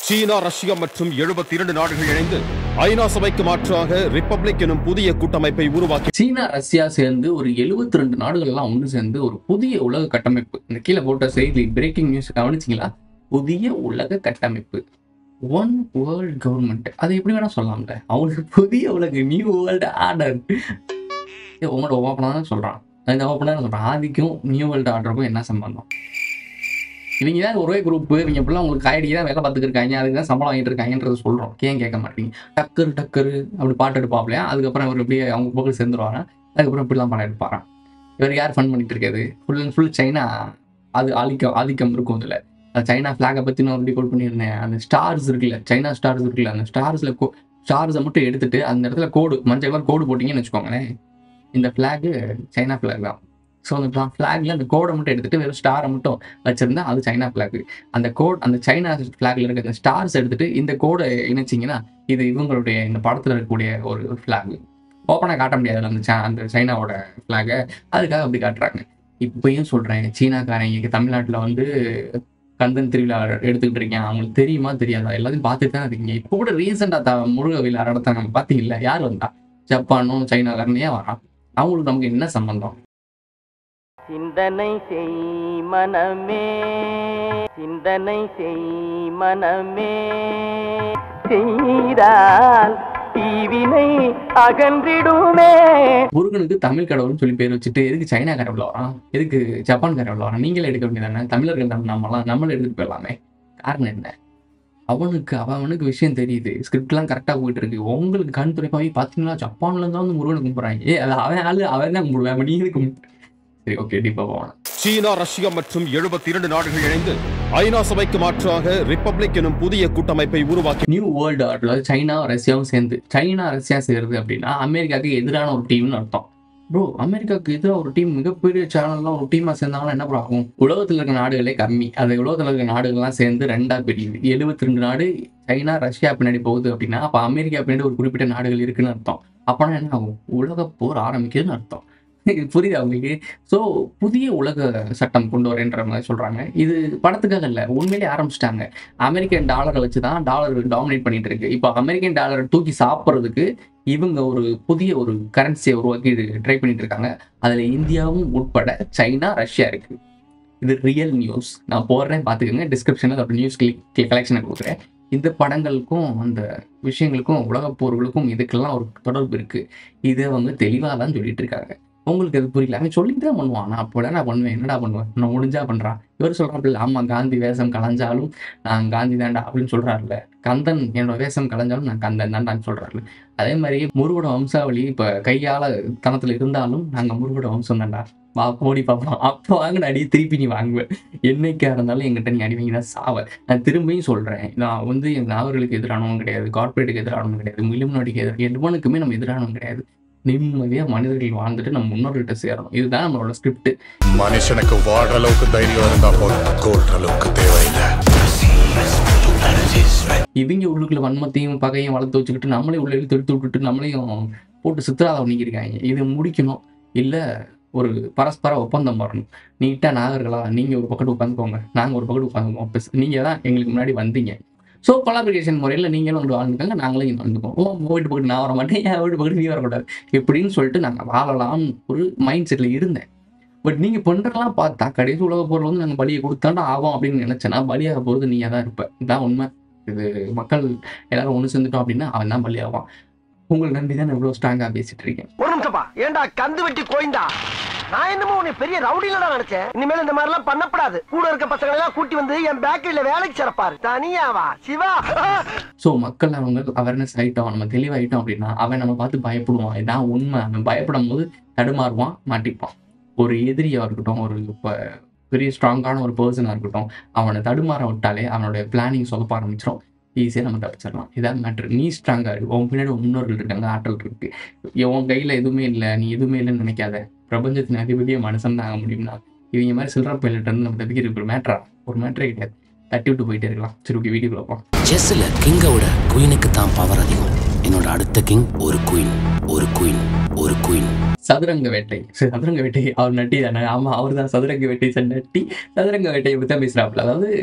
சீனா Russia மற்றும் 72 இரண்டு நாடுகள் இணைந்து ஐநா சபைக்கு மாற்றாக ரிப்பப்ளிக் எனும் புதிய கூட்டமைப்பை உருவாக்கி சீனா ரஷ்யா சேர்ந்து ஒரு 72 ரெண்டு நாடுகள் எல்லாம் ஒன்று சேர்ந்து ஒரு புதிய உலக கட்டமைப்பு இந்த கீழே போட்ட செய்தி பிரேக்கிங் நியூஸ் கவனிச்சிங்களா புதிய உலக கட்டமைப்பு ஒன் வேர்ல்ட் கவர்மெண்ட் அது எப்படி வேணா சொல்லலாம்ல அவங்களுக்கு புதிய உலக நியூ வேர்ல்டு ஆர்டர் உங்களோட ஓப்பனாக தான் சொல்கிறான் இந்த ஓப்பனாக சொல்கிறான் ஆதிக்கும் நியூ வேர்ல்டு ஆர்டருக்கும் என்ன சம்பந்தம் இவங்க தான் ஒரே குரூப் இவங்க இப்படிலாம் உங்களுக்கு காயடிக்கு தான் வேலை பார்த்துக்கிருக்காங்க அதுக்கு தான் சம்பளம் வாங்கிட்டு இருக்காங்கன்றது சொல்கிறோம் ஏன் கேட்க மாட்டீங்க டக்கரு டக்கரு அப்படி பாட்டு எடுப்பாப்லையா அதுக்கப்புறம் இவர் இப்படியே அவங்க பக்கம் சேர்ந்துருவாங்க அதுக்கப்புறம் இப்படிலாம் படம் எடுப்பாராம் இவர் யார் ஃபன் பண்ணிட்டு இருக்காது ஃபுல் அண்ட் ஃபுல் சைனா அது ஆதிக்கம் ஆதிக்கம் இருக்கும் இதில் அந்த சைனா ஃப்ளாகை பற்றி நான் அப்படி கோட் பண்ணியிருந்தேன் அந்த ஸ்டார்ஸ் இருக்குல்ல சைனா ஸ்டார்ஸ் இருக்குல்ல அந்த ஸ்டார்ஸில் கோ ஸ்டார்ஸை மட்டும் எடுத்துட்டு அந்த இடத்துல கோடு மஞ்சள் கலர் கோடு போட்டிங்கன்னு வச்சுக்கோங்களேன் இந்த ஃப்ளாகு சைனா ஃப்ளாக் தான் ஸோ அந்த ஃப்ளாக்ல அந்த கோடை மட்டும் எடுத்துட்டு வெறும் ஸ்டாரை மட்டும் வச்சிருந்தா அது சைனா ஃப்ளாக் அந்த கோட் அந்த சைனா ஃப்ளாக்ல இருக்க அந்த ஸ்டார்ஸ் எடுத்துட்டு இந்த கோடை இணைச்சிங்கன்னா இது இவங்களுடைய இந்த படத்தில் இருக்கக்கூடிய ஒரு ஃப்ளாக் ஓப்பனாக காட்ட முடியாது அந்த ச- அந்த சைனாவோட ஃப்ளாகை அதுக்காக அப்படி காட்டுறாங்க இப்பயும் சொல்கிறேன் சீனாக்காரங்க தமிழ்நாட்டில் வந்து கந்தன் திருவிழா எடுத்துக்கிட்டு இருக்கேன் அவங்களுக்கு தெரியுமா தெரியாதா எல்லாத்தையும் பார்த்துட்டு தான் இருக்கீங்க இப்போ கூட ரீசெண்டாக த முருக விழா நடத்தாங்க பார்த்தீங்கல்ல யார் வந்தா ஜப்பானும் சைனாக்காரன் ஏன் வரான் அவங்களுக்கு நமக்கு என்ன சம்பந்தம் சிந்தனை செய் மனமே சிந்தனை செய் மனமே செய்தால் தீவினை அகன்றிடுமே முருகனுக்கு தமிழ் கடவுள்னு சொல்லி பேர் வச்சுட்டு எதுக்கு சைனா கடவுள் வரான் எதுக்கு ஜப்பான் கடவுள் வரான் நீங்களே எடுக்க வேண்டியதானே தமிழர்கள் நம்ம நம்மலாம் நம்மளும் எடுத்துட்டு போயிடலாமே காரணம் என்ன அவனுக்கு அவனுக்கு விஷயம் தெரியுது ஸ்கிரிப்ட்லாம் கரெக்டாக போயிட்டு இருக்கு உங்களுக்கு கண் துறைப்பாவே பார்த்தீங்கன்னா ஜப்பான்ல இருந்து வந்து முருகனை கும்பிட்றாங்க ஏ அது அவன் ஆளு அவன் தான் கும்பிடுவேன் அப்ப நீ எதுக்கு கும்பிட்டு சரி ஓகே டீப்பாக போகலாம் சீனா ரஷ்யா மற்றும் 72 இரண்டு நாடுகள் இணைந்து ஐநா சபைக்கு மாற்றாக ரிப்பப்ளிக் எனும் புதிய கூட்டமைப்பை உருவாக்கி நியூ வேர்ல்டு ஆர்டர் சைனா ரஷ்யாவும் சேர்ந்து சைனா ரஷ்யா சேருது அப்படின்னா அமெரிக்காவுக்கு எதிரான ஒரு டீம்னு அர்த்தம் ப்ரோ அமெரிக்காவுக்கு எதிராக ஒரு டீம் மிகப்பெரிய சேனல்லாம் ஒரு டீமாக சேர்ந்தாங்கன்னா என்ன ப்ரோ ஆகும் உலகத்தில் இருக்க நாடுகளே கம்மி அந்த உலகத்தில் இருக்க நாடுகள்லாம் சேர்ந்து ரெண்டா பிரியுது எழுபத்தி ரெண்டு நாடு சைனா ரஷ்யா பின்னாடி போகுது அப்படின்னா அப்போ அமெரிக்கா பின்னாடி ஒரு குறிப்பிட்ட நாடுகள் இருக்குன்னு அர்த்தம் அப்போனா என்ன ஆகும் உலக போர் ஆரம்பிக்குதுன்னு அர்த்தம் இது புரியுதா உங்களுக்கு ஸோ புதிய உலக சட்டம் கொண்டு வரேன்ற மாதிரி சொல்றாங்க இது படத்துக்காக இல்லை உண்மையிலேயே ஆரம்பிச்சிட்டாங்க அமெரிக்கன் டாலரை வச்சு தான் டாலர் டாமினேட் பண்ணிட்டு இருக்கு இப்போ அமெரிக்கன் டாலரை தூக்கி சாப்பிட்றதுக்கு இவங்க ஒரு புதிய ஒரு கரன்சியை உருவாக்கி ட்ரை பண்ணிட்டு இருக்காங்க அதில் இந்தியாவும் உட்பட சைனா ரஷ்யா இருக்கு இது ரியல் நியூஸ் நான் போடுறேன் பார்த்துக்கோங்க டிஸ்கிரிப்ஷனில் அதோட நியூஸ் கிளிக் கலெக்ஷனை கொடுக்குறேன் இந்த படங்களுக்கும் அந்த விஷயங்களுக்கும் உலகப் போர்களுக்கும் இதுக்கெல்லாம் ஒரு தொடர்பு இருக்கு இதை அவங்க தெளிவாக தான் சொல்லிட்டு இருக்காங்க உங்களுக்கு அது புரியல அவன் சொல்லிட்டு தான் பண்ணுவான் நான் அப்போ நான் பண்ணுவேன் என்னடா பண்ணுவேன் நான் முடிஞ்சா பண்றான் இவர் சொல்றாப்புல ஆமா காந்தி வேஷம் கலைஞ்சாலும் நான் காந்தி தான்டா அப்படின்னு சொல்றாருல கந்தன் என்னோட வேஷம் கலைஞ்சாலும் நான் கந்தன் தான்டான்னு சொல்றாருல அதே மாதிரி முருகோட வம்சாவளி இப்ப கையால தனத்துல இருந்தாலும் நாங்க முருகோட வம்சம் தான்டா வா போடி பார்ப்போம் அப்போ வாங்கின அடி திருப்பி நீ வாங்குவேன் என்னைக்கா இருந்தாலும் எங்கிட்ட நீ அடி வாங்கி தான் சாவ நான் திரும்பியும் சொல்றேன் நான் வந்து என் நாவர்களுக்கு எதிரானவங்க கிடையாது கார்பரேட்டுக்கு எதிரானவங்க கிடையாது மிலிமினோடிக்கு எதிராக எதுவனுக்குமே நம்ம எதிரானவங்க கிடையாது நிம்மதியாக மனிதர்கள் வாழ்ந்துட்டு நம்ம முன்னோர்கள்ட்ட சேரணும் இதுதான் நம்மளோட ஸ்கிரிப்ட் மனுஷனுக்கு வாழ்ற அளவுக்கு தைரியம் இருந்தா போதும் கொள்ற அளவுக்கு தேவையில்லை இவங்க உள்ளுக்குள்ள வன்மத்தையும் பகையும் வளர்த்து வச்சுக்கிட்டு நம்மளே உள்ள இழுத்து எடுத்து விட்டுட்டு நம்மளையும் போட்டு சித்திராத பண்ணிக்கிருக்காங்க இது முடிக்கணும் இல்லை ஒரு பரஸ்பர ஒப்பந்தம் வரணும் நீட்டாக நாகர்களா நீங்கள் ஒரு பக்கத்து உட்காந்துக்கோங்க நாங்கள் ஒரு பக்கத்து உட்காந்துக்கோம் நீங்கள் தான் எங்களுக்கு முன்னாடி வந்தீங்க ஸோ கொலாபரேஷன் முறையில் நீங்களும் வந்து வாழ்ந்துக்கோங்க நாங்களும் இங்கே வந்துக்குவோம் ஓ உங்க வீட்டு பக்கத்து நான் வர மாட்டேன் என் வீட்டு பக்கத்து நீ வரக்கூடாது இப்படின்னு சொல்லிட்டு நாங்கள் வாழலாம் ஒரு மைண்ட் செட்டில் இருந்தேன் பட் நீங்கள் பண்ணுறலாம் பார்த்தா கடைசி உலக பொருள் வந்து நாங்கள் பலியை கொடுத்தாண்டா ஆகும் அப்படின்னு நினச்சேன்னா பலியாக போகிறது நீயாக தான் இருப்ப இதுதான் உண்மை இது மக்கள் எல்லாரும் ஒன்று சேர்ந்துட்டோம் அப்படின்னா அவன் தான் பலியாவான் உங்களுக்கு நம்பி தான் நான் இவ்வளோ ஸ்ட்ராங்காக பேசிட்டு இருக்கேன் ஒரு நிமிஷப்பா ஏன்டா கந்து வெட்டி கோயந்தா நான் என்னமோ உன்னை பெரிய ரவுடியில தான் நினைச்சேன் இனிமேல் இந்த மாதிரி எல்லாம் பண்ணப்படாது கூட இருக்க பசங்களை எல்லாம் கூட்டி வந்து என் பேக்கரியில வேலைக்கு சிறப்பாரு தனியாவா சிவா ஸோ மக்கள் அவங்க அவேர்னஸ் ஆகிட்டோம் நம்ம தெளிவாயிட்டோம் அப்படின்னா அவன் நம்ம பார்த்து பயப்படுவான் இதான் உண்மை அவன் பயப்படும் போது தடுமாறுவான் மாட்டிப்பான் ஒரு எதிரியாக இருக்கட்டும் ஒரு இப்போ பெரிய ஸ்ட்ராங்கான ஒரு பர்சனாக இருக்கட்டும் அவனை தடுமாற விட்டாலே அவனோட பிளானிங் சொதப்ப ஆரம்பிச்சிடும் ஈஸியாக நம்ம தப்பிச்சிடலாம் இதான் மேட்ரு நீ ஸ்ட்ராங்காக இருக்கு உன் பின்னாடி உன் முன்னோர்கள் இருக்காங்க ஆற்றல் இருக்கு உன் கையில் எதுவுமே இல்லை நீ எதுவுமே இல்லைன்னு நினைக்காத பிரபஞ்சத்தின் அதிபதியே மனுஷன் தான் ஆக முடியும்னா இவங்க மாதிரி சில்லற பயிலிட்ட இருந்து நம்ம தப்பிக்கிறது ஒரு மேட்ரா ஒரு மேட்ரே கிடையாது தட்டி விட்டு போயிட்டே இருக்கலாம் சரி ஓகே வீடியோக்குள்ள போலாம் செஸ்ல கிங்கோட குயினுக்கு தான் பவர் அதிகம் என்னோட அடுத்த கிங் ஒரு குயின் ஒரு குயின் ஒரு குயின் சதுரங்க வேட்டை சரி, சதுரங்க வேட்டை அவர் நட்டி தானே ஆமா அவர் தான் சதுரங்க வேட்டை சார் நட்டி சதுரங்க வேட்டையை பற்றி தான் பேசுறாப்புல அதாவது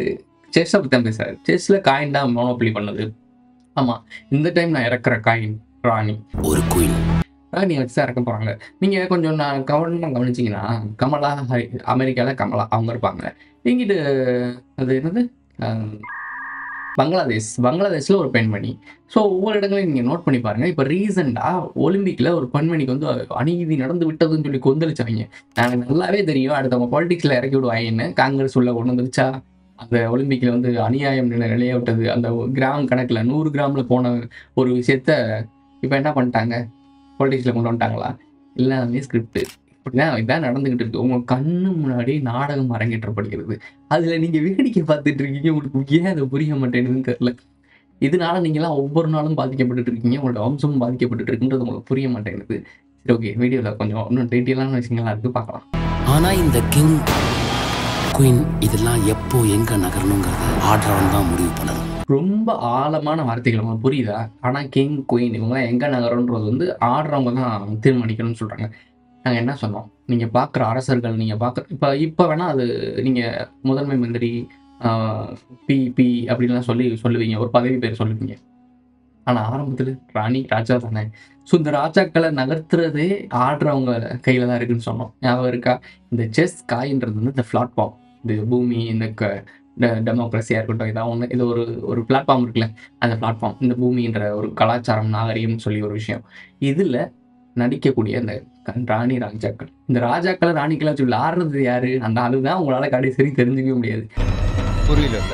செஸ்ஸை பற்றி தான் பேசுறாரு செஸ்ஸில் காயின் தான் மோனோப்ளி பண்ணுது ஆமாம் இந்த டைம் நான் இறக்குற காயின் ராணி ஒரு குயின் ராணியை வச்சு தான் இறக்க போகிறாங்க நீங்கள் கொஞ்சம் நான் கவனமாக கவனிச்சிங்கன்னா கமலா அமெரிக்காவில் கமலா அவங்க இருப்பாங்க இங்கிட்டு அது என்னது அஹ், பங்களாதேஷ் பங்களாதேஷில் ஒரு பெண்மணி ஸோ ஒவ்வொரு இடங்களையும் நீங்கள் நோட் பண்ணி பாருங்கள் இப்போ ரீசெண்டாக ஒலிம்பிக்கில் ஒரு பெண்மணிக்கு வந்து அநீதி நடந்து விட்டதுன்னு சொல்லி கொந்தளிச்சாங்க எனக்கு நல்லாவே தெரியும் அடுத்தவங்க பாலிடிக்ஸில் இறக்கி விடுவாங்கன்னு காங்கிரஸ் உள்ள கொண்டு வந்துருச்சா அந்த ஒலிம்பிக்கில் வந்து அநியாயம் நிலை நிலைய விட்டது அந்த கிராம் கணக்கில் நூறு கிராமில் போன ஒரு விஷயத்த இப்போ என்ன பண்ணிட்டாங்க பாலிடிக்ஸில் கொண்டு வந்துட்டாங்களா எல்லாமே ஸ்கிரிப்ட் இப்படிதான் இதான் நடந்துகிட்டு இருக்கு உங்க கண்ணு முன்னாடி நாடகம் அரங்கேற்றப்படுகிறது அதுல நீங்க வேடிக்கை பார்த்துட்டு இருக்கீங்க உங்களுக்கு ஏன் அது புரிய மாட்டேங்குதுன்னு தெரியல இதனால நீங்களாம் ஒவ்வொரு நாளும் பாதிக்கப்பட்டுட்டு இருக்கீங்க உங்களோட வம்சமும் பாதிக்கப்பட்டுட்டு இருக்குன்றது உங்களுக்கு புரிய மாட்டேங்குது சரி ஓகே வீடியோவில் கொஞ்சம் இன்னும் டீட்டெயிலான விஷயங்கள்லாம் இருக்கு பார்க்கலாம் ஆனா இந்த கிங் குயின் இதெல்லாம் எப்போ எங்க நகரணுங்கிறத ஆடுறவன் தான் முடிவு பண்ணணும் ரொம்ப ஆழமான வார்த்தைகள் உங்களுக்கு புரியுதா ஆனால் கிங் குயின் இவங்கலாம் எங்கே நகரன்றது வந்து ஆடுறவங்க தான் தீர்மானிக்கணும்னு சொல்கிறாங்க நாங்கள் என்ன சொன்னோம் நீங்கள் பார்க்குற அரசர்கள் நீங்கள் பார்க்குற இப்போ இப்போ வேணால் அது நீங்கள் முதன்மை மந்திரி பி பி அப்படின்லாம் சொல்லி சொல்லுவீங்க ஒரு பதவி பேர் சொல்லுவீங்க ஆனால் ஆரம்பத்தில் ராணி ராஜா தானே ஸோ இந்த ராஜாக்களை நகர்த்துறதே ஆடுறவங்க கையில் தான் இருக்குன்னு சொன்னோம் ஞாபகம் இருக்கா இந்த செஸ் காயின்றது வந்து இந்த பிளாட்ஃபார்ம் இந்த பூமி இந்த க டெமோக்ரஸியாக இருக்கட்டும் இதான் ஒன்று இது ஒரு ஒரு பிளாட்ஃபார்ம் இருக்குல்ல அந்த பிளாட்ஃபார்ம் இந்த பூமின்ற ஒரு கலாச்சாரம் நாகரிகம்னு சொல்லி ஒரு விஷயம் இதில் நடிக்கக்கூடிய இந்த க- ராணி ராஜாக்கள் இந்த ராஜாக்களை ராணிக்களை வச்சு விளாடுறது யாரு அந்த ஆளு தான் உங்களால கடைசி தெரிஞ்சுக்கவே முடியாது புரியல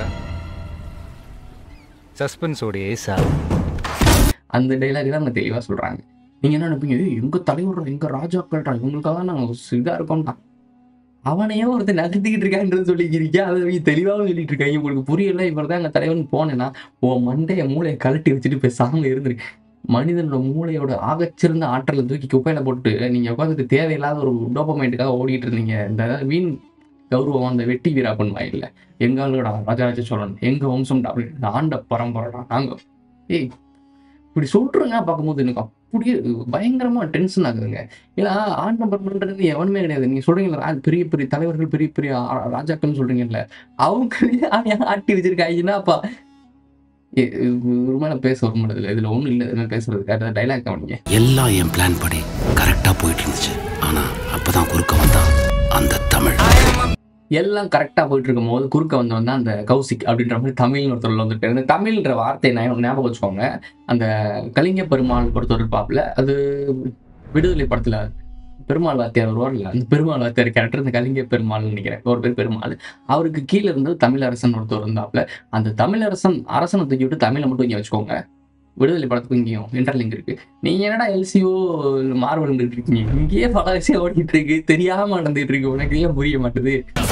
சஸ்பென்ஸோடைய சார் அந்த டைலாக் தான் அவங்க தெளிவாக சொல்கிறாங்க நீங்கள் என்ன நினைப்பீங்க "ஏய், எங்க தலைவர் எங்க ராஜாக்கள்டா இவங்களுக்காக தான் நாங்கள் இதாக இருக்கோம்டா அவனையே ஒருத்தர் நகர்த்திக்கிட்டு இருக்கான்றது சொல்லிக்கிறீங்க அதை அவங்க தெளிவாகவும் சொல்லிட்டு இருக்காங்க உங்களுக்கு புரியல இவர் தான் எங்கள் தலைவன் போனேன்னா உன் மண்டைய மூளையை கழட்டி வச்சுட்டு பேசாம இருந்துரு மனிதனோட மூளையோட ஆகச்சிறந்த ஆற்றலை தூக்கி குப்பையில போட்டு நீங்க உட்காந்துட்டு தேவையில்லாத ஒரு டோப்பமைண்ட்டுக்காக ஓடிட்டு இருந்தீங்க இந்த வீண் கௌரவம் அந்த வெட்டி வீரா பண்ணுவாங்க இல்ல எங்களோட ராஜராஜ சோழன் எங்க வம்சம்டா அப்படின்னு இந்த ஆண்ட பரம்பரைடா நாங்க ஏய் இப்படி சொல்றேங்க பார்க்கும்போது எனக்கு அப்படியே பயங்கரமா டென்ஷன் ஆகுதுங்க ஏன்னா ஆண்ட பரம்பரைன்றது எவனுமே கிடையாது நீங்க சொல்றீங்களா ரா- பெரிய பெரிய தலைவர்கள் பெரிய பெரிய ஆ- ராஜாக்கள்னு சொல்றீங்கல்ல அவங்க ஆட்டி வச்சிருக்காங்கன்னா அப்பா ஏ- ஒரு மேல பேச வர முடியல இதுல ஒண்ணும் இல்லை இதுல பேசுறதுக்கு டைலாக் கவனிங்க எல்லாம் என் பிளான் படி கரெக்டா போயிட்டு இருந்துச்சு ஆனா அப்பதான் குறுக்க வந்தான் அந்த தமிழ் எல்லாம் கரெக்டாக போயிட்டு இருக்கும் போது குறுக்க வந்தவன் தான் அந்த கௌசிக் அப்படின்ற மாதிரி தமிழ்னு ஒருத்தர் வந்துட்டு இந்த தமிழ்ன்ற வார்த்தையை ஞாபகம் ஞாபகம் வச்சுக்கோங்க அந்த கலிங்க பெருமாள் ஒருத்தர் இருப்பாப்புல அது விடுதலை படத்துல பெருமாள் வாத்தியார் வருவார்ல அந்த பெருமாள் வாத்தியார் கேரக்டர் இந்த கலிங்க பெருமாள் நினைக்கிறேன் ஒரு பேர் பெருமாள் அவருக்கு கீழே இருந்து தமிழரசன் ஒருத்தர் இருந்தாப்புல அந்த தமிழரசன் அரசனை தூக்கி விட்டு தமிழை மட்டும் இங்கே வச்சுக்கோங்க விடுதலை படத்துக்கு இங்கேயும் இன்டர்லிங்க் இருக்கு நீங்க என்னடா எல்சிஓ மார்வல் இருக்கீங்க இங்கேயே பல விஷயம் ஓடிட்டு இருக்கு தெரியாம நடந்துட்டு இருக்கு உனக்கு ஏன் புரிய மாட்டுது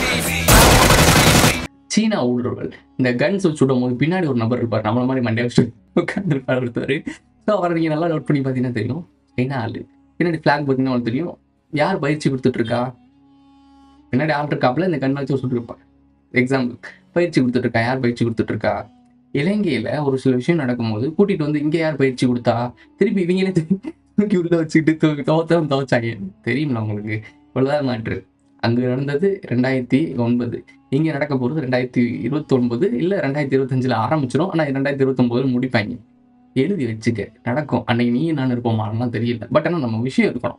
சீனா ஊடுருவல் இந்த கன்ஸ் வச்சு விடும் போது பின்னாடி ஒரு நபர் இருப்பார் நம்மள மாதிரி மண்டே வச்சு உட்காந்துருப்பார் ஒருத்தர் ஸோ அவரை நீங்க நல்லா நோட் பண்ணி பார்த்தீங்கன்னா தெரியும் சைனா ஆளு பின்னாடி ஃபிளாக் பார்த்தீங்கன்னா உங்களுக்கு தெரியும் யார் பயிற்சி கொடுத்துட்டு இருக்கா பின்னாடி ஆள் இருக்காப்புல இந்த கண் வச்சு சுட்டு இருப்பா எக்ஸாம்பிள் பயிற்சி கொடுத்துட்டு இருக்கா யார் பயிற்சி கொடுத்துட்டு இருக்கா இலங்கையில ஒரு சில விஷயம் நடக்கும்போது கூட்டிட்டு வந்து இங்க யார் பயிற்சி கொடுத்தா திருப்பி இவங்களே தூக்கி தூக்கி உள்ள வச்சுக்கிட்டு தூக்கி துவத்தவன் துவச்சாங்க தெரியுமில உங்களுக்கு இவ்வளவுதான் மேட்ரு அங்க நடந்தது ரெண்டாயிரத்தி ஒன்பது இங்க நடக்க போறது ரெண்டாயிரத்தி இருபத்தி ஒன்பது இல்ல ரெண்டாயிரத்தி இருபத்தஞ்சுல ஆரம்பிச்சிடும் ஆனா ரெண்டாயிரத்தி இருபத்தி ஒன்பதுல முடிப்பாங்க எழுதி வச்சுக்க நடக்கும் அன்னைக்கு நீ நான் இருப்போமாலாம் தெரியல பட் ஆனா நம்ம விஷயம் இருக்கணும்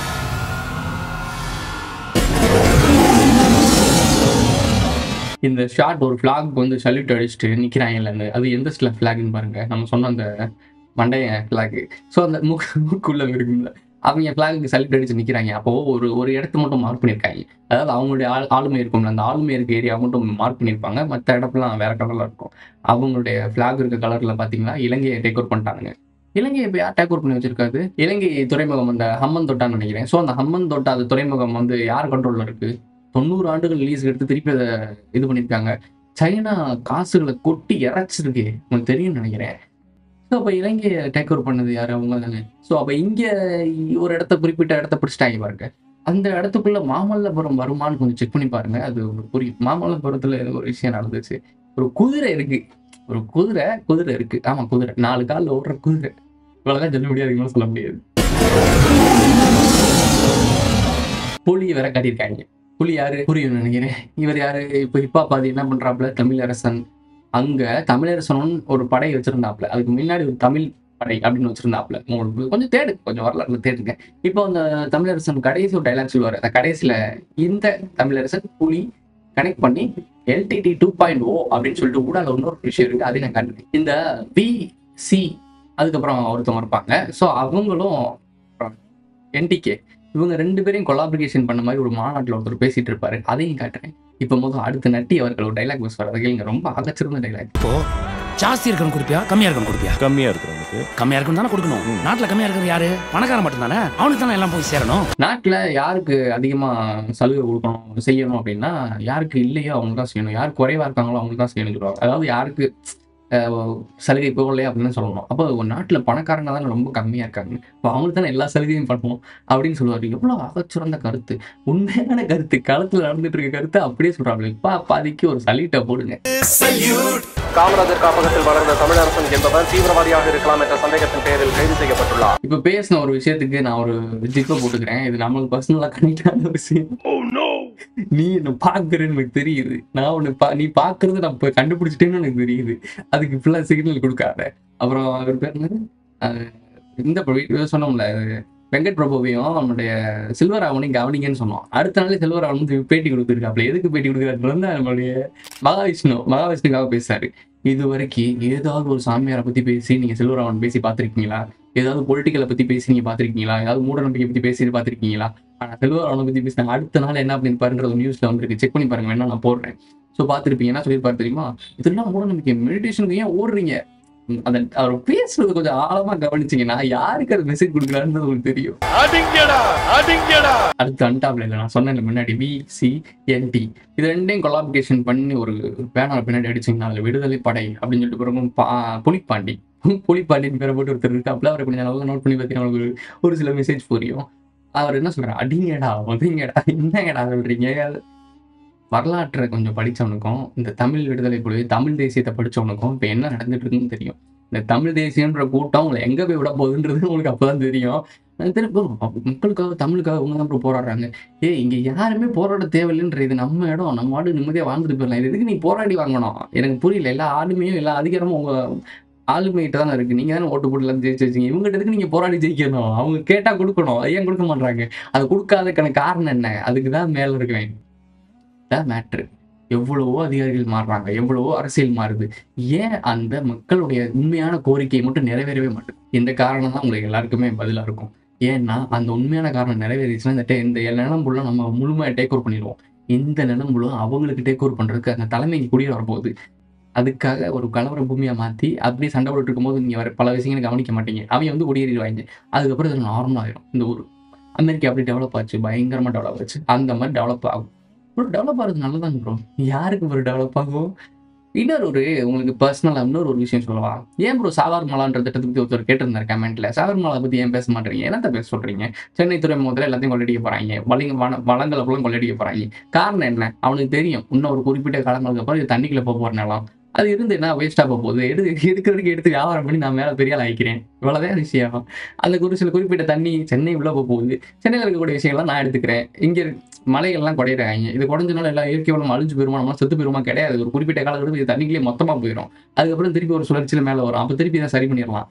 இந்த ஷார்ட் ஒரு ஃபிளாக் வந்து சல்யூட் அடிச்சுட்டு நிக்கிறாங்கல்ல அது எந்த ஸ்ல ஃபிளாக்னு பாருங்க நம்ம சொன்ன அந்த மண்டைய ஃபிளாக் ஸோ அந்த மூக்கு மூக்குள்ள இருக்குல்ல அவங்க ஃபிளாகுக்கு சல்யூட் அடிச்சு நிக்கிறாங்க அப்போ ஒரு ஒரு இடத்த மட்டும் மார்க் பண்ணியிருக்காங்க அதாவது அவங்களுடைய ஆள் ஆளுமை இருக்கும்ல அந்த ஆளுமை இருக்க ஏரியா மட்டும் மார்க் பண்ணியிருப்பாங்க மற்ற இடத்துலாம் வேற கலர்ல இருக்கும் அவங்களுடைய ஃபிளாக் இருக்க கலர்ல பாத்தீங்கன்னா இலங்கையை டேக் அவுட் பண்ணிட்டானுங்க இலங்கையை இப்போ யார் டேக் அவுட் பண்ணி வச்சிருக்காது இலங்கை துறைமுகம் அந்த ஹம்மன் தொட்டான்னு நினைக்கிறேன் ஸோ அந்த ஹம்மன் தொட்டா அது துறைமுகம் வந்து யார் கண்ட்ரோல்ல இருக்கு தொண்ணூறு ஆண்டுகள் லீஸ் எடுத்து திருப்பி அதை இது பண்ணியிருக்காங்க சைனா காசுகளை கொட்டி இறைச்சிருக்கு உங்களுக்கு தெரியும்னு நினைக்கிறேன் ஸோ அப்போ இலங்கையை டேக் ஓவர் பண்ணது யார் அவங்க தானே ஸோ அப்போ இங்கே ஒரு இடத்த குறிப்பிட்ட இடத்த பிடிச்சிட்டாங்க பாருங்க அந்த இடத்துக்குள்ள மாமல்லபுரம் வருமான்னு கொஞ்சம் செக் பண்ணி பாருங்க அது உங்களுக்கு புரியும் மாமல்லபுரத்துல ஏதோ ஒரு விஷயம் நடந்துச்சு ஒரு குதிரை இருக்கு ஒரு குதிரை குதிரை இருக்கு ஆமா குதிரை நாலு காலில் ஓடுற குதிரை இவ்வளவுதான் சொல்ல முடியாது இவ்வளவு சொல்ல முடியாது புலியை வேற காட்டியிருக்காங்க புலி யாரு புரியும் நினைக்கிறேன் இவர் யாரு இப்போ ஹிப்பா பாதி என்ன பண்றாப்புல தமிழரசன் அங்க தமிழரசன் ஒரு படை வச்சிருந்தாப்புல அதுக்கு முன்னாடி ஒரு தமிழ் படை அப்படின்னு வச்சிருந்தாப்புல உங்களுக்கு கொஞ்சம் தேடு கொஞ்சம் வரலாறுல தேடுங்க இப்போ அந்த தமிழரசன் கடைசி ஒரு டைலாக் சொல்லுவாரு அந்த கடைசியில இந்த தமிழரசன் புலி கனெக்ட் பண்ணி எல்டிடி டூ பாயிண்ட் ஓ அப்படின்னு சொல்லிட்டு ஊடால இன்னொரு விஷயம் இருக்கு அதை நான் காட்டுறேன் இந்த பிசி அதுக்கப்புறம் ஒருத்தவங்க இருப்பாங்க ஸோ அவங்களும் என்டிகே இவங்க ரெண்டு பேரையும் கொலாபரேஷன் பண்ண மாதிரி ஒரு மாநாட்டில் ஒருத்தர் பேசிட்டு இருப்பாரு அதையும் காட்டுறேன் இப்போ முதல் அடுத்த நட்டி அவர்கள் ஒரு டைலாக் பேசுவார் அதை கேளுங்க ரொம்ப அகச்சிருந்த டைலாக் இப்போ ஜாஸ்தி இருக்கணும் கொடுப்பியா கம்மியா இருக்கணும் கொடுப்பியா கம்மியா இருக்கிறவங்களுக்கு கம்மியா இருக்கணும் தானே கொடுக்கணும் நாட்டுல கம்மியா இருக்கிறது யாரு பணக்காரன் மட்டும் தானே அவனுக்கு தானே எல்லாம் போய் சேரணும் நாட்டில் யாருக்கு அதிகமாக சலுகை கொடுக்கணும் செய்யணும் அப்படின்னா யாருக்கு இல்லையோ அவங்க தான் செய்யணும் யார் குறைவா இருக்காங்களோ அவங்க தான் செய்யணும் சொல்லுவாங்க அதாவது யாருக்கு அஹ், சலுகை போகலையே அப்படின்னு சொல்லணும் அப்போ ஒரு நாட்டில் பணக்காரங்க தானே ரொம்ப கம்மியாக இருக்காங்க இப்போ அவங்களுக்கு தானே எல்லா சலுகையும் பண்ணணும் அப்படின்னு சொல்லுவார் எவ்வளோ அகச்சிறந்த கருத்து உண்மையான கருத்து களத்தில் நடந்துட்டு இருக்க கருத்து அப்படியே சொல்கிறாங்க இப்போ பாதிக்கு ஒரு சல்யூட்டை போடுங்க காமராஜர் காப்பகத்தில் வளர்ந்த தமிழரசன் என்பவர் தீவிரவாதியாக இருக்கலாம் என்ற சந்தேகத்தின் பேரில் கைது செய்யப்பட்டுள்ளார் இப்போ பேசின ஒரு விஷயத்துக்கு நான் ஒரு ஜிப்பை போட்டுக்கிறேன் இது நம்மளுக்கு பர்சனலாக கனெக்ட் ஆன விஷயம் நீ என்ன பாக்குறேன்னு எனக்கு தெரியுது நான் உன்னை பா நீ பாக்குறது நான் இப்ப கண்டுபிடிச்சிட்டேன்னு எனக்கு தெரியுது அதுக்கு ஃபுல்லா சிக்னல் கொடுக்காத அப்புறம் அவர் பேர் என்னது அஹ் இந்த ப- சொன்னோம்ல வெங்கட் பிரபுவையும் நம்மளுடைய செல்வராவனையும் கவனிங்கன்னு சொன்னோம் அடுத்த நாளே செல்வராவன் வந்து பேட்டி கொடுத்துருக்காப்ல எதுக்கு பேட்டி கொடுக்குறாருன்னு நம்மளுடைய மகாவிஷ்ணு மகாவிஷ்ணுக்காக பேசுறாரு இது வரைக்கும் ஏதாவது ஒரு சாமியாரை பத்தி பேசி நீங்க செல்வராவன் பேசி பார்த்திருக்கீங்களா ஏதாவது பொலிட்டிக்கலை பத்தி பேசி நீங்க பார்த்திருக்கீங்களா ஏதாவது மூட நம்பிக்கை பத்தி பேசி பார்த்திருக்கீங்களா ஆனா செல்வராவனை பத்தி பேசினாங்க அடுத்த நாள் என்ன அப்படின்னு பாருன்றது நியூஸ்ல வந்திருக்கு செக் பண்ணி பாருங்க வேணா நான் போடுறேன் ஸோ பார்த்துருப்பீங்க என்ன சொல்லியிருப்பாரு தெரியுமா இதெல்லாம் மூட நம்பிக்கை மெடிடேஷனுக்கு ஏன் ஓடுறீங்க ம், அந்த அவர் பேசுறது கொஞ்சம் ஆழமா கவனிச்சீங்கன்னா யாருக்கு அது மெசேஜ் கொடுக்குறாருன்னு உங்களுக்கு தெரியும் அடுத்து அன்டாப்ல இல்லை நான் சொன்னேன் முன்னாடி வி சி என்டி இது ரெண்டையும் கொலாபிகேஷன் பண்ணி ஒரு பேனர் பின்னாடி அடிச்சிங்கன்னா அதில் விடுதலை படை அப்படின்னு சொல்லிட்டு பிறகு பா புலிப்பாண்டி புலிப்பாண்டின்னு பேரை போட்டு ஒருத்தர் இருக்காப்புல அவரை கொஞ்சம் நல்லா நோட் பண்ணி பார்த்தீங்கன்னா உங்களுக்கு ஒரு சில மெசேஜ் புரியும் அவர் என்ன சொல்றாரு அடிங்கடா ஒதுங்கடா என்னங்கடா சொல்றீங்க வரலாற்றை கொஞ்சம் படிச்சவனுக்கும் இந்த தமிழ் விடுதலை புலி தமிழ் தேசியத்தை படிச்சவனுக்கும் இப்போ என்ன நடந்துட்டு இருக்குன்னு தெரியும் இந்த தமிழ் தேசியன்ற கூட்டம் உங்களை எங்க போய் விட போகுதுன்றது உங்களுக்கு அப்பதான் தெரியும் அது தெரியும் bro, மக்களுக்காக தமிழுக்காக அவங்க தான் bro போராடுறாங்க ஏய் இங்க யாருமே போராட தேவையில்லைன்ற இது நம்ம இடம் நம்ம ஆடு நிம்மதியா வாழ்ந்துட்டு போயிடலாம் இது எதுக்கு நீ போராடி வாங்கணும் எனக்கு புரியல எல்லா ஆளுமையும் எல்லா அதிகாரமும் உங்க ஆளுமைகிட்ட தானே இருக்கு நீங்க தானே ஓட்டு போட்டு எல்லாம் ஜெயிச்சு வச்சீங்க இவங்ககிட்ட எதுக்கு நீங்க போராடி ஜெயிக்கணும் அவங்க கேட்டா கொடுக்கணும் ஏன் கொடுக்க மாட்டாங்க அது கொடுக்காதக்கான காரணம் என்ன அதுக்கு தான் மேல இருக்கவேன் தான் மேட்ரு எவ்வளவோ அதிகாரிகள் மாறுறாங்க எவ்வளவோ அரசியல் மாறுது ஏன் அந்த மக்களுடைய உண்மையான கோரிக்கையை மட்டும் நிறைவேறவே மாட்டுது இந்த காரணம் தான் உங்களுக்கு எல்லாருக்குமே பதிலா இருக்கும் ஏன்னா அந்த உண்மையான காரணம் நிறைவேறிச்சுன்னா இந்த டே- இந்த நிலம் ஃபுல்லாக நம்ம முழுமையாக டேக் ஓவர் பண்ணிடுவோம் இந்த நிலம் முழு அவங்களுக்கு டேக் ஓவர் பண்றதுக்கு அந்த தலைமைக்கு குடியே வரப்போகுது அதுக்காக ஒரு கலவர பூமியை மாற்றி அப்படியே சண்டை போட்டு இருக்கும்போது நீங்கள் வர பல விஷயங்களை கவனிக்க மாட்டீங்க அவங்க வந்து குடியேறிடுவாங்க அதுக்கப்புறம் இது நார்மல் ஆயிரும் இந்த ஊர் அமெரிக்கா அப்படி டெவலப் ஆச்சு பயங்கரமாக டெவலப் ஆச்சு அந்த மாதிரி டெவலப் ஆகும் ப்ரோ டெவலப் ஆகிறது நல்லதாங்க ப்ரோ யாருக்கு ப்ரோ டெவலப் ஆகும் இன்னொரு ஒரு உங்களுக்கு பர்சனலாக இன்னொரு ஒரு விஷயம் சொல்லவா ஏன் ப்ரோ சாவர்மலான்ற திட்டத்தை பற்றி ஒருத்தர் கேட்டிருந்தார் கமெண்ட்ல சாவர்மலா பற்றி ஏன் பேச மாட்டீங்க என்னத்த பேச சொல்றீங்க சென்னை துறைமுகத்தில் எல்லாத்தையும் கொள்ளடிக்க போறாங்க வலிங்க வள வளங்களை ஃபுல்லும் கொள்ளடிக்க போறாங்க காரணம் என்ன அவனுக்கு தெரியும் இன்னும் ஒரு குறிப்பிட்ட காலங்களுக்கு அப்புறம் இது தண்ணிக்குள்ள போக போற நிலம் அது இருந்து என்ன வேஸ்டா போக போகுது எடு எடுக்கிறதுக்கு எடுத்து வியாபாரம் பண்ணி நான் மேல பெரிய ஆள் ஆகிக்கிறேன் இவ்வளவுதான் விஷயம் அதுக்கு ஒரு சில குறிப்பிட்ட தண்ணி சென்னை உள்ள போக போகுது சென்னையில் இருக்கக்கூடிய விஷயங்கள்லாம் நான் எடுத்துக்கிறேன் இங்க இருக்க மலைகள்லாம் குடையிறாங்க இது குறைஞ்சனால எல்லாம் இயற்கை வளம் அழிஞ்சு போயிருமா நம்ம செத்து போயிருமா கிடையாது ஒரு குறிப்பிட்ட காலகட்டத்தில் இது தண்ணிக்குள்ளே மொத்தமா போயிடும் அதுக்கப்புறம் திருப்பி ஒரு சுழற்சியில மேல வரும் அப்ப திருப்பி இதை சரி பண்ணிடலாம்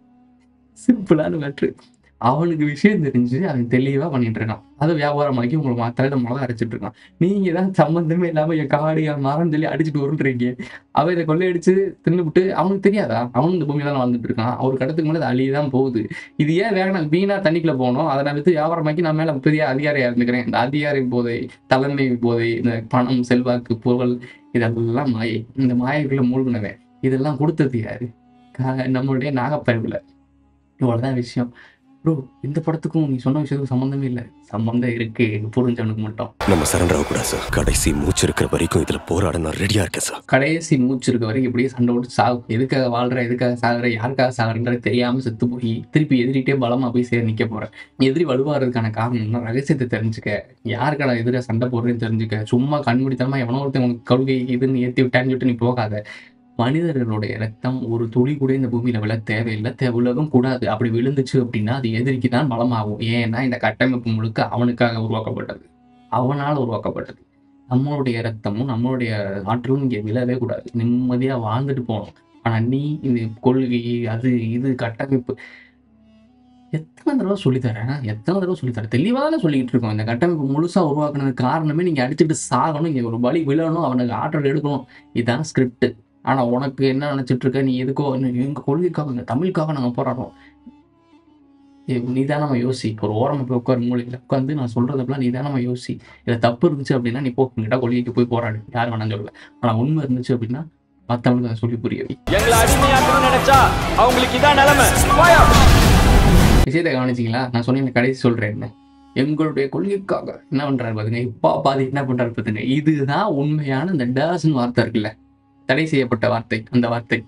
சிம்பிளான மேட்ரு அவனுக்கு விஷயம் தெரிஞ்சு அவன் தெளிவா பண்ணிட்டு இருக்கான் அதை வியாபாரமாக்கி உங்களுக்கு மாத்திரை மிளகா அரைச்சிட்டு இருக்கான் நீங்க தான் சம்பந்தமே இல்லாம என் காடு என் மரம் சொல்லி அடிச்சுட்டு உருட்டுறீங்க அவன் இதை கொள்ளையடிச்சு தின்னுபிட்டு அவனுக்கு தெரியாதா அவனும் இந்த பூமியில தான் வாழ்ந்துட்டு இருக்கான் ஒரு கடத்துக்கு மேலே அழிய தான் போகுது இது ஏன் வேகணும் வீணா தண்ணிக்குள்ள போகணும் அதை நான் வித்து வியாபாரமாக்கி நான் மேல பெரிய அதிகாரியா இருந்துக்கிறேன் இந்த அதிகாரி போதை தலைமை போதை இந்த பணம் செல்வாக்கு புகழ் இதெல்லாம் மாயை இந்த மாயைக்குள்ள மூழ்கினவன் இதெல்லாம் கொடுத்தது யாரு கா- நம்மளுடைய நாகப்பயவுல இவ்வளவுதான் விஷயம் ப்ரோ இந்த படத்துக்கும் நீ சொன்ன விஷயத்துக்கும் சம்மந்தமே இல்லை சம்மந்தம் இருக்கு புரிஞ்சவனுக்கு மட்டும் நம்ம சரண்டர் ஆகக்கூடாது சார் கடைசி மூச்சு இருக்கிற வரைக்கும் இதுல போராட நான் ரெடியா இருக்கேன் சார் கடைசி மூச்சு இருக்க வரைக்கும் இப்படியே சண்டை போட்டு சாகு எதுக்காக வாழ்ற எதுக்காக சாகுற யாருக்காக சாகுறன்றது தெரியாம செத்து போய் திருப்பி எதிரிட்டே பலமா போய் சேர நிக்க போற எதிரி வலுவாகிறதுக்கான காரணம் என்ன ரகசியத்தை தெரிஞ்சுக்க யாருக்கடா எதிராக சண்டை போடுறேன்னு தெரிஞ்சுக்க சும்மா கண்மூடித்தனமா எவனோ ஒருத்தன் உனக்கு கொள்கை இதுன்னு ஏத்தி விட்டான்னு சொல்லிட்டு நீ போகாத மனிதர்களுடைய ரத்தம் ஒரு துளி கூட இந்த பூமியில விழ தேவையில்லை தே விழவும் கூடாது அப்படி விழுந்துச்சு அப்படின்னா அது எதிரிக்கு தான் பலமாகும் ஏன்னா இந்த கட்டமைப்பு முழுக்க அவனுக்காக உருவாக்கப்பட்டது அவனால் உருவாக்கப்பட்டது நம்மளுடைய ரத்தமும் நம்மளுடைய ஆற்றலும் இங்கே விழவே கூடாது நிம்மதியாக வாழ்ந்துட்டு போகணும் ஆனால் நீ இந்த கொள்கை அது இது கட்டமைப்பு எத்தனை தடவை சொல்லித்தரேன் எத்தனை தடவை சொல்லித்தரேன் தெளிவாக தானே சொல்லிக்கிட்டு இருக்கோம் இந்த கட்டமைப்பு முழுசாக உருவாக்குனதுக்கு காரணமே நீங்கள் அடிச்சுட்டு சாகணும் இங்கே ஒரு வழி விழணும் அவனுக்கு ஆற்றல் எடுக்கணும் இதுதான் ஸ்கிரிப்ட் ஆனால் உனக்கு என்ன நினச்சிட்டு இருக்க நீ எதுக்கோ எங்கள் கொள்கைக்காக இந்த தமிழுக்காக நாங்கள் போராடுறோம் நீ தான் நம்ம யோசி ஒரு ஓரமாக போய் உட்காரு மூலையில் உட்காந்து நான் சொல்கிறதெல்லாம் நீ தான் நம்ம யோசி இதில் தப்பு இருந்துச்சு அப்படின்னா நீ போ உங்ககிட்ட கொள்கைக்கு போய் போராடு யார் வேணாம் சொல்லல ஆனால் உண்மை இருந்துச்சு அப்படின்னா மற்றவங்களுக்கு அதை சொல்லி புரிய வை எங்களை அடிமையாக்கணும்னு நினைச்சா அவங்களுக்கு இதான் நிலைமை விஷயத்தை கவனிச்சிங்களா நான் சொன்னேன் கடைசி சொல்கிறேன் என்ன எங்களுடைய கொள்கைக்காக என்ன பண்றாரு பாருங்க இப்போ பாதி என்ன பண்றாரு பாத்துங்க இதுதான் உண்மையான இந்த டேஸ்ன்னு வார்த்தை இருக்குல்ல தடை செய்யப்பட்ட வார்த்தை அந்த வார்த்தை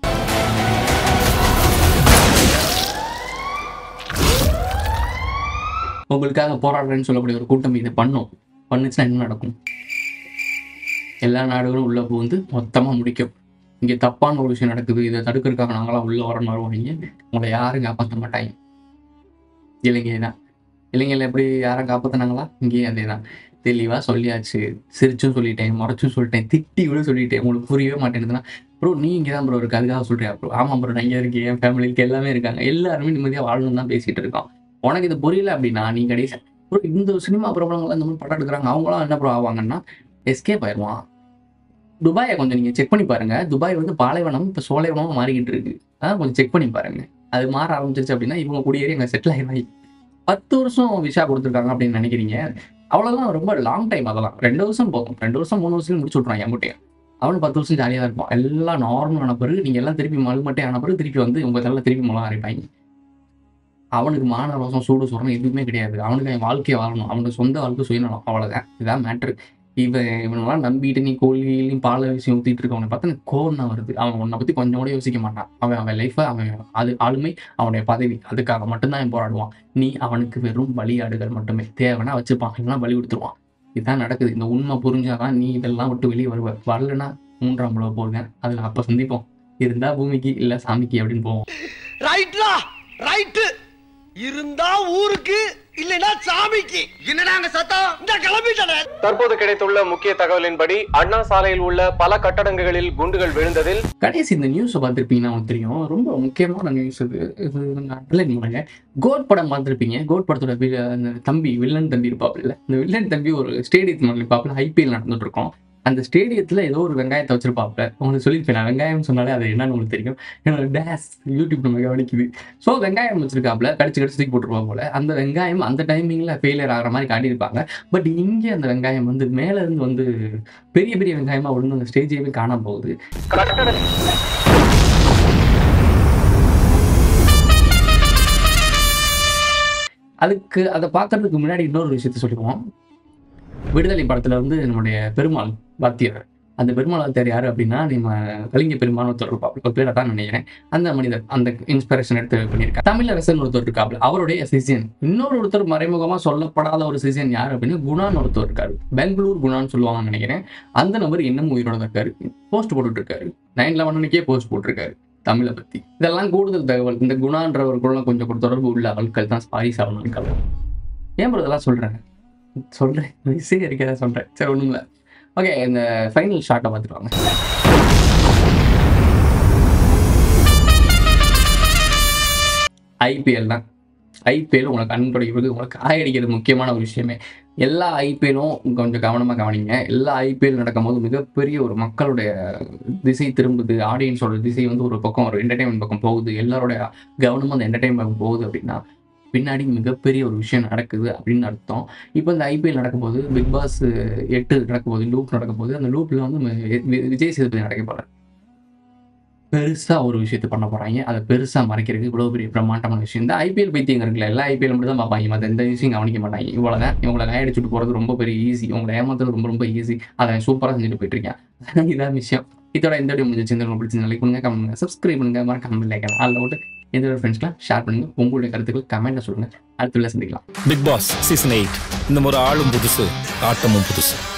உங்களுக்காக போராடுறேன்னு சொல்லக்கூடிய ஒரு கூட்டம் இதை பண்ணும் பண்ணுச்சுன்னா என்ன நடக்கும் எல்லா நாடுகளும் உள்ள புகுந்து மொத்தமாக முடிக்கும் இங்கே தப்பான ஒரு விஷயம் நடக்குது இதை தடுக்கிறதுக்காக நாங்களாம் உள்ள வரணும் வருவாங்க உங்களை யாரும் காப்பாற்ற மாட்டாங்க இலங்கை தான் இலங்கையில் எப்படி யாரும் காப்பாற்றினாங்களா இங்கேயும் அதே தான் தெளிவாக சொல்லியாச்சு சிரிச்சும் சொல்லிட்டேன் முறைச்சும் சொல்லிட்டேன் திட்டி கூட சொல்லிட்டேன் உங்களுக்கு புரியவே மாட்டேங்குதுன்னா ப்ரோ நீ இங்கே தான் ப்ரோ இருக்கு அதுக்காக சொல்றியா ப்ரோ ஆமாம் ப்ரோ நான் இங்கே இருக்கேன் என் ஃபேமிலி இருக்கு எல்லாமே இருக்காங்க எல்லாருமே நிம்மதியாக வாழணும் தான் பேசிகிட்டு இருக்கோம் உனக்கு இது புரியல அப்படின்னா நீ கடைசி ப்ரோ இந்த சினிமா பிரபலங்கள்லாம் இந்த மாதிரி படம் எடுக்கிறாங்க அவங்களாம் என்ன ப்ரோ ஆவாங்கன்னா எஸ்கேப் ஆயிடுவான் துபாயை கொஞ்சம் நீங்கள் செக் பண்ணி பாருங்க துபாய் வந்து பாலைவனம் இப்போ சோலைவனமாக மாறிக்கிட்டு இருக்கு அதான் கொஞ்சம் செக் பண்ணி பாருங்க அது மாற ஆரம்பிச்சிருச்சு அப்படின்னா இவங்க குடியேறி அங்கே செட்டில் ஆகிடுவாங்க பத்து வருஷம் விசா கொடுத்துருக்காங்க அப்படின்னு நினைக்கிறீங்க அவ்வளோதான் ரொம்ப லாங் டைம் அதெல்லாம் ரெண்டு வருஷம் போதும் ரெண்டு வருஷம் மூணு வருஷம் முடிச்சு விட்றாங்க என்கிட்டயே அவனு பத்து வருஷம் ஜாலியாக இருப்பான் எல்லாம் நார்மல் ஆன பிறகு நீங்கள் எல்லாம் திருப்பி மழுமட்டே ஆன பிறகு திருப்பி வந்து உங்கள் தலை திருப்பி முளம் அரைப்பாங்க அவனுக்கு மான ரோசம் சூடு சொல்கிறோம் எதுவுமே கிடையாது அவனுக்கு அவன் வாழ்க்கையை வாழணும் அவனுக்கு சொந்த வாழ்க்கை சுயநலம் அவ்வளோதான் இதுதான் மேட்ரு இவன் இவனெல்லாம் நம்பிட்டு நீ கோழிலையும் பாலை விஷயம் ஊற்றிட்டு இருக்கவனை பார்த்தா எனக்கு கோவம் தான் வருது அவன் உன்னை பற்றி கொஞ்சம் கூட யோசிக்க மாட்டான் அவன் அவன் லைஃப்பை அவன் அது ஆளுமை அவனுடைய பதவி அதுக்காக மட்டும்தான் அவன் போராடுவான் நீ அவனுக்கு வெறும் பலியாடுகள் மட்டுமே தேவைன்னா வச்சுப்பான் இல்லைன்னா பலி கொடுத்துருவான் இதுதான் நடக்குது இந்த உண்மை புரிஞ்சாதான் நீ இதெல்லாம் விட்டு வெளியே வருவ வரலன்னா மூன்றாம் உலக போடுவேன் அதில் அப்போ சந்திப்போம் இருந்தா பூமிக்கு இல்லை சாமிக்கு அப்படின்னு போவோம் ரைட்லா ரைட்டு இருந்தா ஊருக்கு இல்லைன்னா சாமிக்கு என்னடா அங்க சத்தம் இந்த கிளம்பிட்டே தற்போது கிடைத்துள்ள முக்கிய தகவலின்படி அண்ணா சாலையில் உள்ள பல கட்டடங்களில் குண்டுகள் விழுந்ததில் கடைசி இந்த நியூஸை பார்த்துருப்பீங்கன்னா உங்களுக்கு தெரியும் ரொம்ப முக்கியமான நியூஸ் இது இது அண்டர்லைன் பண்ணுங்க கோட் படம் பார்த்துருப்பீங்க கோட் படத்தோட வி- அந்த தம்பி வில்லன் தம்பி இருப்பாப்புல இந்த வில்லன் தம்பி ஒரு ஸ்டேடியத்தில் இருப்பாப்புல ஐபிஎல் நடந்துட்டு இருக்கோம் அந்த ஸ்டேடியத்தில் ஏதோ ஒரு வெங்காயத்தை வச்சிருப்பாப்புல உங்களுக்கு சொல்லியிருப்பேன் நான் வெங்காயம் சொன்னாலே அது என்னன்னு உங்களுக்கு தெரியும் என்னோட டேஸ் யூடியூப் நம்ம கவனிக்குது ஸோ வெங்காயம் வச்சிருக்காப்புல கடிச்சு கடிச்சு தூக்கி போட்டுருப்பா போல அந்த வெங்காயம் அந்த டைமிங்கில் ஃபெயிலியர் ஆகிற மாதிரி காட்டியிருப்பாங்க பட் இங்கே அந்த வெங்காயம் வந்து மேலே இருந்து வந்து பெரிய பெரிய வெங்காயமாக விழுந்து அந்த ஸ்டேஜையே காணாம போகுது கட்டட அதுக்கு அதை பார்க்கறதுக்கு முன்னாடி இன்னொரு விஷயத்த சொல்லிடுவோம் விடுதலை படத்துல வந்து நம்முடைய பெருமாள் வாத்தியார் அந்த பெருமாள் வாத்தியார் யாரு அப்படின்னா நம்ம கலிங்க பெருமாள் ஒருத்தர் இருப்பாப்ல ஒரு பேரை தான் நினைக்கிறேன் அந்த மனிதர் அந்த இன்ஸ்பிரேஷன் எடுத்து பண்ணியிருக்காரு தமிழரசன் ஒருத்தர் இருக்காப்ல அவருடைய சிசியன் இன்னொரு ஒருத்தர் மறைமுகமா சொல்லப்படாத ஒரு சிசியன் யார் அப்படின்னா குணான்னு ஒருத்தர் இருக்காரு பெங்களூர் குணான்னு சொல்லுவாங்கன்னு நினைக்கிறேன் அந்த நபர் இன்னும் உயிரோட தான் இருக்காரு போஸ்ட் போட்டுட்டு இருக்காரு நைன் லெவனுக்கே போஸ்ட் போட்டிருக்காரு தமிழை பத்தி இதெல்லாம் கூடுதல் தகவல் இந்த குணான்றவருக்குள்ள கொஞ்சம் கூட தொடர்பு உள்ள ஆட்கள் தான் ஸ்பாரி ஆகணும் ஏன் bro இதெல்லாம் சொல்றேன் சொல்றேன் விஷயம் இருக்கதா சொல்றேன் சரி ஒண்ணும் இல்லை ஓகே இந்த ஃபைனல் ஷாட்டை பார்த்துட்டு வாங்க ஐபிஎல் தான் ஐபிஎல் உங்களுக்கு அன்புடைய பிறகு உங்களுக்கு காயடிக்கிறது முக்கியமான ஒரு விஷயமே எல்லா ஐபிஎல்லும் கொஞ்சம் கவனமாக கவனிங்க எல்லா ஐபிஎல் நடக்கும்போது மிகப்பெரிய ஒரு மக்களுடைய திசை திரும்புது ஆடியன்ஸோட திசை வந்து ஒரு பக்கம் ஒரு என்டர்டைன்மெண்ட் பக்கம் போகுது எல்லாரோட கவனமும் அந்த என்டர்டைன்மெண்ட் பக்கம் போகுது அப்படின்னா பின்னாடி மிகப்பெரிய ஒரு விஷயம் நடக்குது அப்படின்னு அர்த்தம் இப்போ இந்த ஐபிஎல் நடக்கும்போது பிக் பாஸ் எட்டு நடக்கும்போது லூப் நடக்கும்போது அந்த லூப்பில் வந்து வி- வி- விஜய் சேதுபதி நடக்க போகிறார் பெருசாக ஒரு விஷயத்தை பண்ண போகிறாங்க அதை பெருசாக மறைக்கிறதுக்கு இவ்வளோ பெரிய பிரம்மாண்டமான விஷயம் இந்த ஐபிஎல் பைத்தியங்க இருக்குல்ல எல்லா ஐபிஎல் மட்டும் தான் பார்ப்பாங்க மற்ற எந்த விஷயம் கவனிக்க மாட்டாங்க இவ்வளோதான் இவங்களை காயடிச்சுட்டு போகிறது ரொம்ப பெரிய ஈஸி உங்களை ஏமாத்துறது ரொம்ப ரொம்ப ஈஸி அதை சூப்பராக செஞ்சுட்டு போயிட்டு இருக்கேன் இதான் விஷயம் இதோட இந்த வீடியோ முடிஞ்சிச்சு இந்த உங்களுக்கு பிடிச்ச லைக் பண்ணுங்க கமெண்ட் பண்ணுங்க சப்ஸ்கிரைப் பண்ணுங்க மறக்காம லைக் அதில் விட்டு எந்த ஒரு ஃப்ரெண்ட்ஸ்லாம் ஷேர் பண்ணுங்க உங்களுடைய கருத்துக்கள் கமெண்ட்ல சொல்லுங்க அடுத்த வீடியோல சந்திக்கலாம் பிக் பாஸ் சீசன் எயிட் இந்த முறை ஆளும் புதுசு ஆட்டமும் புதுசு